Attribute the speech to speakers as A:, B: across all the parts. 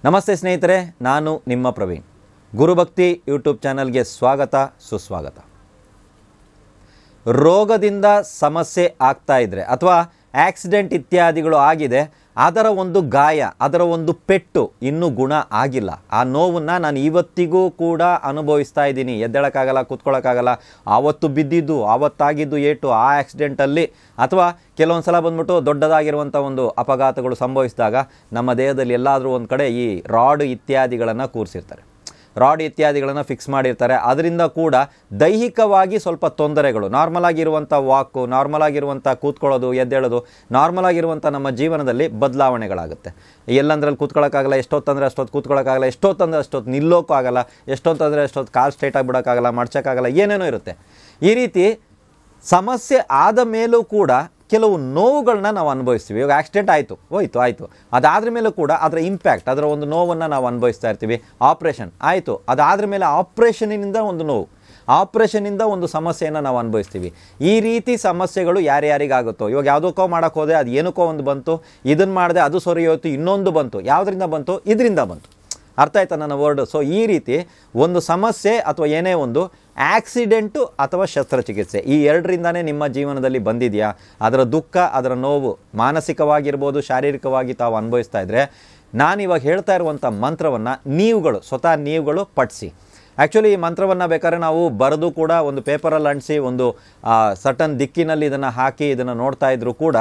A: ನಮಸ್ತೆ ಸ್ನೇಹಿತರೆ ನಾನು ನಿಮ್ಮ ಪ್ರವೀಣ್ ಗುರುಭಕ್ತಿ ಯೂಟ್ಯೂಬ್ ಚಾನಲ್ಗೆ ಸ್ವಾಗತ ಸುಸ್ವಾಗತ ರೋಗದಿಂದ ಸಮಸ್ಯೆ ಆಗ್ತಾ ಇದ್ದರೆ ಅಥವಾ ಆಕ್ಸಿಡೆಂಟ್ ಇತ್ಯಾದಿಗಳು ಆಗಿದೆ ಅದರ ಒಂದು ಗಾಯ ಅದರ ಒಂದು ಪೆಟ್ಟು ಇನ್ನೂ ಗುಣ ಆಗಿಲ್ಲ ಆ ನೋವನ್ನು ನಾನು ಇವತ್ತಿಗೂ ಕೂಡ ಅನುಭವಿಸ್ತಾ ಇದ್ದೀನಿ ಎದ್ದೇಳಕ್ಕಾಗಲ್ಲ ಕೂತ್ಕೊಳ್ಳೋಕ್ಕಾಗಲ್ಲ ಆವತ್ತು ಬಿದ್ದಿದ್ದು ಆವತ್ತಾಗಿದ್ದು ಏಟು ಆ ಆಕ್ಸಿಡೆಂಟಲ್ಲಿ ಅಥವಾ ಕೆಲವೊಂದು ಸಲ ಬಂದ್ಬಿಟ್ಟು ದೊಡ್ಡದಾಗಿರುವಂಥ ಒಂದು ಅಪಘಾತಗಳು ಸಂಭವಿಸಿದಾಗ ನಮ್ಮ ದೇಹದಲ್ಲಿ ಎಲ್ಲಾದರೂ ಒಂದು ಕಡೆ ಈ ರಾಡ್ ಇತ್ಯಾದಿಗಳನ್ನು ಕೂರಿಸಿರ್ತಾರೆ ರಾಡ್ ಇತ್ಯಾದಿಗಳನ್ನು ಫಿಕ್ಸ್ ಮಾಡಿರ್ತಾರೆ ಅದರಿಂದ ಕೂಡ ದೈಹಿಕವಾಗಿ ಸ್ವಲ್ಪ ತೊಂದರೆಗಳು ನಾರ್ಮಲ್ ಆಗಿರುವಂಥ ವಾಕು ನಾರ್ಮಲ್ ಆಗಿರುವಂಥ ಕೂತ್ಕೊಳ್ಳೋದು ಎದ್ದೇಳೋದು ನಾರ್ಮಲ್ ಆಗಿರುವಂಥ ನಮ್ಮ ಜೀವನದಲ್ಲಿ ಬದಲಾವಣೆಗಳಾಗುತ್ತೆ ಎಲ್ಲಂದ್ರಲ್ಲಿ ಕೂತ್ಕೊಳ್ಳೋಕ್ಕಾಗಲ್ಲ ಎಷ್ಟೊತ್ತಂದರೆ ಅಷ್ಟೊತ್ತು ಕೂತ್ಕೊಳ್ಳೋಕ್ಕಾಗಲ್ಲ ಎಷ್ಟೊತ್ತಂದರೆ ಅಷ್ಟೊತ್ತು ನಿಲ್ಲೋಕ್ಕೂ ಆಗಲ್ಲ ಎಷ್ಟೊತ್ತಂದರೆ ಅಷ್ಟೊತ್ತು ಕಾಲು ಸ್ಟ್ರೈಟ್ ಆಗಿಬಿಡೋಕ್ಕಾಗಲ್ಲ ಮಡ್ಚೋಕ್ಕಾಗಲ್ಲ ಏನೇನೋ ಇರುತ್ತೆ ಈ ರೀತಿ ಸಮಸ್ಯೆ ಆದ ಮೇಲೂ ಕೂಡ ಕೆಲವು ನೋವುಗಳನ್ನ ನಾವು ಅನುಭವಿಸ್ತೀವಿ ಇವಾಗ ಆಕ್ಸಿಡೆಂಟ್ ಆಯಿತು ಹೋಯ್ತು ಆಯಿತು ಅದಾದ್ರ ಮೇಲೂ ಕೂಡ ಅದರ ಇಂಪ್ಯಾಕ್ಟ್ ಅದರ ಒಂದು ನೋವನ್ನು ನಾವು ಅನುಭವಿಸ್ತಾ ಇರ್ತೀವಿ ಆಪ್ರೇಷನ್ ಆಯಿತು ಅದಾದ್ರ ಮೇಲೆ ಆಪ್ರೇಷನಿನಿಂದ ಒಂದು ನೋವು ಆಪ್ರೇಷನಿಂದ ಒಂದು ಸಮಸ್ಯೆಯನ್ನು ನಾವು ಅನುಭವಿಸ್ತೀವಿ ಈ ರೀತಿ ಸಮಸ್ಯೆಗಳು ಯಾರ್ಯಾರಿಗಾಗುತ್ತೋ ಇವಾಗ ಯಾವುದಕ್ಕೋ ಮಾಡೋಕ್ಕೆ ಹೋದೆ ಅದು ಏನಕ್ಕೋ ಒಂದು ಬಂತು ಇದನ್ನು ಮಾಡಿದೆ ಅದು ಸರಿ ಹೋಯ್ತು ಇನ್ನೊಂದು ಬಂತು ಯಾವುದರಿಂದ ಬಂತು ಇದರಿಂದ ಬಂತು ಅರ್ಥ ಆಯ್ತಾ ನನ್ನ ವರ್ಡ್ ಸೊ ಈ ರೀತಿ ಒಂದು ಸಮಸ್ಯೆ ಅಥವಾ ಏನೇ ಒಂದು ಆಕ್ಸಿಡೆಂಟು ಅಥವಾ ಶಸ್ತ್ರಚಿಕಿತ್ಸೆ ಈ ಎರಡರಿಂದನೇ ನಿಮ್ಮ ಜೀವನದಲ್ಲಿ ಬಂದಿದೆಯಾ ಅದರ ದುಃಖ ಅದರ ನೋವು ಮಾನಸಿಕವಾಗಿರ್ಬೋದು ಶಾರೀರಿಕವಾಗಿ ತಾವು ಅನುಭವಿಸ್ತಾ ಇದ್ದರೆ ನಾನಿವಾಗ ಹೇಳ್ತಾ ಇರುವಂಥ ಮಂತ್ರವನ್ನು ನೀವುಗಳು ಸ್ವತಃ ನೀವುಗಳು ಪಠಿಸಿ ಆ್ಯಕ್ಚುಲಿ ಈ ಮಂತ್ರವನ್ನು ಬೇಕಾದ್ರೆ ನಾವು ಬರೆದು ಕೂಡ ಒಂದು ಪೇಪರಲ್ಲಿ ಅಂಟಿಸಿ ಒಂದು ಸಟನ್ ದಿಕ್ಕಿನಲ್ಲಿ ಇದನ್ನು ಹಾಕಿ ಇದನ್ನು ನೋಡ್ತಾ ಇದ್ರೂ ಕೂಡ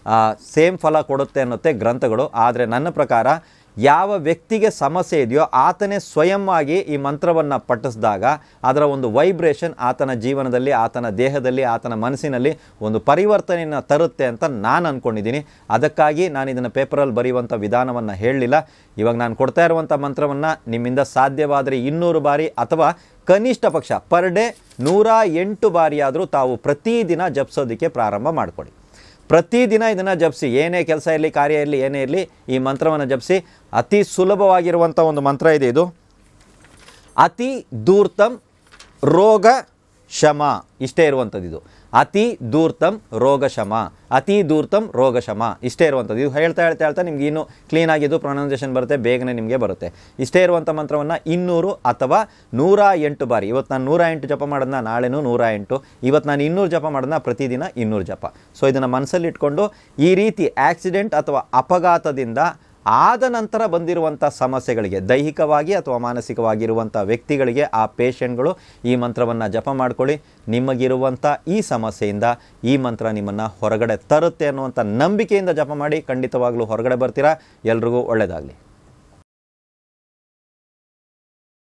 A: ಸೇಮ್ ಫಲ ಕೊಡುತ್ತೆ ಅನ್ನುತ್ತೆ ಗ್ರಂಥಗಳು ಆದರೆ ನನ್ನ ಪ್ರಕಾರ ಯಾವ ವ್ಯಕ್ತಿಗೆ ಸಮಸ್ಯೆ ಇದೆಯೋ ಆತನೇ ಸ್ವಯಂವಾಗಿ ಈ ಮಂತ್ರವನ್ನು ಪಠಿಸಿದಾಗ ಅದರ ಒಂದು ವೈಬ್ರೇಷನ್ ಆತನ ಜೀವನದಲ್ಲಿ ಆತನ ದೇಹದಲ್ಲಿ ಆತನ ಮನಸ್ಸಿನಲ್ಲಿ ಒಂದು ಪರಿವರ್ತನೆಯನ್ನು ತರುತ್ತೆ ಅಂತ ನಾನು ಅಂದ್ಕೊಂಡಿದ್ದೀನಿ ಅದಕ್ಕಾಗಿ ನಾನು ಇದನ್ನು ಪೇಪರಲ್ಲಿ ಬರೆಯುವಂಥ ವಿಧಾನವನ್ನು ಹೇಳಲಿಲ್ಲ ಇವಾಗ ನಾನು ಕೊಡ್ತಾ ಇರುವಂಥ ಮಂತ್ರವನ್ನು ನಿಮ್ಮಿಂದ ಸಾಧ್ಯವಾದರೆ ಇನ್ನೂರು ಬಾರಿ ಅಥವಾ ಕನಿಷ್ಠ ಪಕ್ಷ ಪರ್ ಡೇ ನೂರ ಎಂಟು ಬಾರಿಯಾದರೂ ತಾವು ಪ್ರತಿದಿನ ಜಪಿಸೋದಕ್ಕೆ ಪ್ರಾರಂಭ ಮಾಡಿಕೊಡಿ ಪ್ರತಿದಿನ ಇದನ್ನು ಜಪಿಸಿ ಏನೇ ಕೆಲಸ ಇರಲಿ ಕಾರ್ಯ ಇರಲಿ ಏನೇ ಇರಲಿ ಈ ಮಂತ್ರವನ್ನು ಜಪಿಸಿ ಅತಿ ಸುಲಭವಾಗಿರುವಂಥ ಒಂದು ಮಂತ್ರ ಇದೆ ಇದು ಅತಿ ದೂರ್ತಂ ರೋಗ ಶಮ ಇಷ್ಟೇ ಇರುವಂಥದ್ದು ಇದು ಅತಿ ದೂರ್ತಂ ರೋಗ ಶಮ ಅತಿ ದೂರ್ತಂ ರೋಗ ಶಮ ಇಷ್ಟೇ ಇರುವಂಥದ್ದು ಇದು ಹೇಳ್ತಾ ಹೇಳ್ತಾ ಹೇಳ್ತಾ ನಿಮ್ಗೆ ಇನ್ನೂ ಕ್ಲೀನಾಗಿದ್ದು ಪ್ರೊನೌನ್ಸಿಯೇಷನ್ ಬರುತ್ತೆ ಬೇಗನೆ ನಿಮಗೆ ಬರುತ್ತೆ ಇಷ್ಟೇ ಇರುವಂಥ ಮಂತ್ರವನ್ನು ಇನ್ನೂರು ಅಥವಾ ನೂರ ಎಂಟು ಬಾರಿ ಇವತ್ತು ನಾನು ನೂರ ಎಂಟು ಜಪ ಮಾಡೋದನ್ನ ನಾಳೆನೂ ನೂರ ಎಂಟು ಇವತ್ತು ನಾನು ಇನ್ನೂರು ಜಪ ಮಾಡೋದನ್ನ ಪ್ರತಿದಿನ ಇನ್ನೂರು ಜಪ ಸೊ ಇದನ್ನು ಮನಸ್ಸಲ್ಲಿ ಇಟ್ಕೊಂಡು ಈ ರೀತಿ ಆಕ್ಸಿಡೆಂಟ್ ಅಥವಾ ಅಪಘಾತದಿಂದ ಆದ ನಂತರ ಬಂದಿರುವಂಥ ಸಮಸ್ಯೆಗಳಿಗೆ ದೈಹಿಕವಾಗಿ ಅಥವಾ ಮಾನಸಿಕವಾಗಿರುವಂಥ ವ್ಯಕ್ತಿಗಳಿಗೆ ಆ ಪೇಷಂಟ್ಗಳು ಈ ಮಂತ್ರವನ್ನು ಜಪ ಮಾಡ್ಕೊಳ್ಳಿ ನಿಮಗಿರುವಂಥ ಈ ಸಮಸ್ಯೆಯಿಂದ ಈ ಮಂತ್ರ ನಿಮ್ಮನ್ನು ಹೊರಗಡೆ ತರುತ್ತೆ ಅನ್ನುವಂಥ ನಂಬಿಕೆಯಿಂದ ಜಪ ಮಾಡಿ ಖಂಡಿತವಾಗ್ಲೂ ಹೊರಗಡೆ ಬರ್ತೀರಾ ಎಲ್ರಿಗೂ ಒಳ್ಳೆಯದಾಗಲಿ